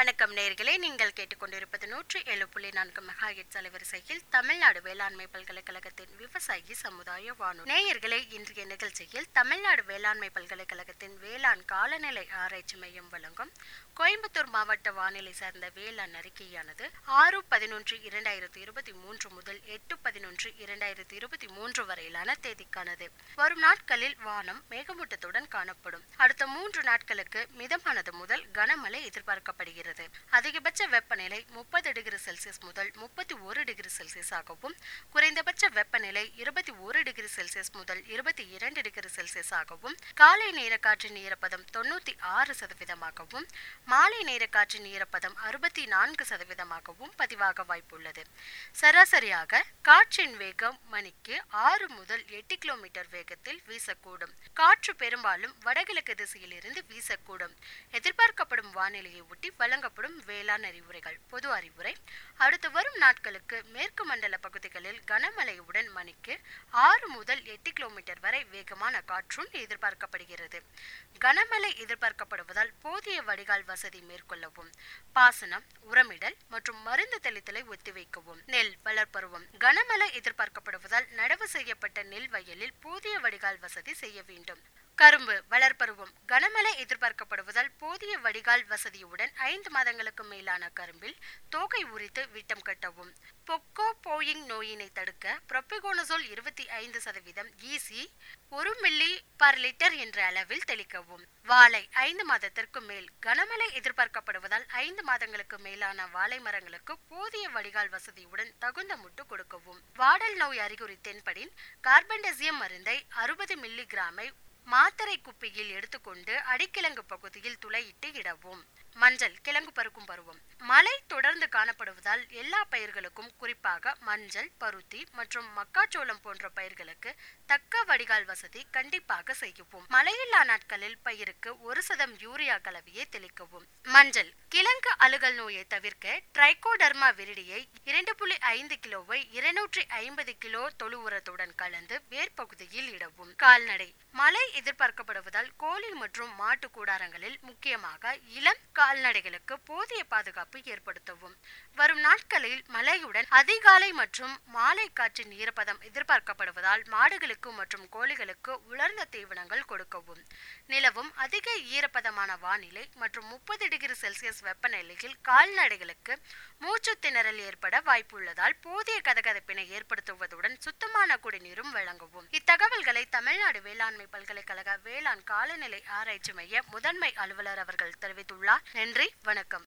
வணக்கம் நேயர்களே நீங்கள் கேட்டுக்கொண்டிருப்பது நூற்றி ஏழு புள்ளி நான்கு மெகாஹெட்ஸ் அலைவரிசையில் தமிழ்நாடு வேளாண்மை பல்கலைக்கழகத்தின் விவசாயி சமுதாய வானொலி நேயர்களே இன்றைய நிகழ்ச்சியில் தமிழ்நாடு வேளாண்மை பல்கலைக்கழகத்தின் வேளாண் காலநிலை ஆராய்ச்சி மையம் வழங்கும் கோயம்புத்தூர் மாவட்ட வானிலை சார்ந்த வேளாண் அறிக்கையானது ஆறு பதினொன்று இரண்டாயிரத்தி இருபத்தி மூன்று முதல் எட்டு பதினொன்று இரண்டாயிரத்தி இருபத்தி மூன்று வரையிலான தேதிக்கானது வரும் நாட்களில் வானம் மேகமூட்டத்துடன் காணப்படும் அடுத்த மூன்று நாட்களுக்கு மிதமானது முதல் கனமழை எதிர்பார்க்கப்படுகிறது அதிகபட்ச வெப்பநிலை முப்பது டிகிரி செல்சியஸ் முதல் முப்பத்தி ஒரு டிகிரி செல்சியஸ் ஆகவும் குறைந்தபட்ச வெப்பநிலை இருபத்தி ஒரு டிகிரி செல்சியஸ் முதல் இருபத்தி இரண்டு டிகிரி செல்சியஸ் ஆகவும் காலை நேர காற்றின் ஈரப்பதம் தொண்ணூத்தி ஆறு சதவீதமாகவும் மாலை நேர காற்றின் ஈரப்பதம் அறுபத்தி நான்கு சதவீதமாகவும் பதிவாக வாய்ப்புள்ளது சராசரியாக காற்றின் வேகம் மணிக்கு ஆறு முதல் எட்டு கிலோமீட்டர் வேகத்தில் வீசக்கூடும் காற்று பெரும்பாலும் வடகிழக்கு திசையிலிருந்து வீசக்கூடும் எதிர்பார்க்கப்படும் வானிலையை ஒட்டி வழங்கப்படும் வேளாண் அறிவுரைகள் பொது அறிவுரை அடுத்து வரும் நாட்களுக்கு மேற்கு மண்டல பகுதிகளில் கனமழையுடன் மணிக்கு ஆறு முதல் எட்டு கிலோமீட்டர் வரை வேகமான காற்றும் எதிர்பார்க்கப்படுகிறது கனமழை எதிர்பார்க்கப்படுவதால் போதிய வடிகால் வசதி மேற்கொள்ளவும் பாசனம் உரமிடல் மற்றும் மருந்து தெளித்தலை ஒத்திவைக்கவும் நெல் வளர்ப்பருவம் கனமழை எதிர்பார்க்கப்படுவதால் நடவு செய்யப்பட்ட நெல் வயலில் போதிய வடிகால் வசதி செய்ய வேண்டும் கரும்பு வளர்ப்பருவம் கனமழை எதிர்பார்க்கப்படுவதால் போதிய வடிகால் வசதியுடன் ஐந்து மாதங்களுக்கு மேலான கரும்பில் தோகை உரித்து விட்டம் கட்டவும் பொக்கோ போயிங் நோயினை தடுக்க புரோபிகோனசோல் இருபத்தி ஐந்து சதவீதம் ஈசி ஒரு மில்லி பர் லிட்டர் என்ற அளவில் தெளிக்கவும் வாழை ஐந்து மாதத்திற்கு மேல் கனமழை எதிர்பார்க்கப்படுவதால் ஐந்து மாதங்களுக்கு மேலான வாழை மரங்களுக்கு போதிய வடிகால் வசதியுடன் தகுந்த முட்டு கொடுக்கவும் வாடல் நோய் அறிகுறி தென்படின் கார்பன்டசியம் மருந்தை அறுபது மில்லி கிராமை மாத்தரை குப்பியில் எடுத்துக்கொண்டு அடிக்கிழங்கு பகுதியில் துளையிட்டு இடவும் மஞ்சள் கிழங்கு பருக்கும் பருவம் மழை தொடர்ந்து காணப்படுவதால் எல்லா பயிர்களுக்கும் குறிப்பாக மஞ்சள் பருத்தி மற்றும் மக்காச்சோளம் போன்ற பயிர்களுக்கு தக்க வடிகால் வசதி கண்டிப்பாக செய்யவும் மழையில்லா நாட்களில் பயிருக்கு ஒரு சதம் யூரியா கலவையை தெளிக்கவும் மஞ்சள் கிழங்கு அழுகல் நோயை தவிர்க்க ட்ரைகோடர்மா விரிடியை இரண்டு புள்ளி ஐந்து கிலோவை இருநூற்றி ஐம்பது கிலோ தொழு உரத்துடன் கலந்து வேர்பகுதியில் இடவும் கால்நடை மழை எதிர்பார்க்கப்படுவதால் கோழி மற்றும் மாட்டு கூடாரங்களில் முக்கியமாக இளம் கால்நடைகளுக்கு போதிய பாதுகாப்பு ஏற்படுத்தவும் வரும் நாட்களில் மழையுடன் அதிகாலை மற்றும் மாலை காற்றின் ஈரப்பதம் எதிர்பார்க்கப்படுவதால் மாடுகளுக்கு மற்றும் கோழிகளுக்கு உலர்ந்த தீவனங்கள் கொடுக்கவும் நிலவும் அதிக ஈரப்பதமான வானிலை மற்றும் முப்பது டிகிரி செல்சியஸ் வெப்பநிலையில் கால்நடைகளுக்கு மூச்சு திணறல் ஏற்பட வாய்ப்புள்ளதால் போதிய கதகதப்பினை ஏற்படுத்துவதுடன் சுத்தமான குடிநீரும் வழங்கவும் இத்தகவல்களை தமிழ்நாடு வேளாண்மை பல்கலைக்கழக வேளாண் காலநிலை ஆராய்ச்சி மைய முதன்மை அலுவலர் அவர்கள் தெரிவித்துள்ளார் நன்றி வணக்கம்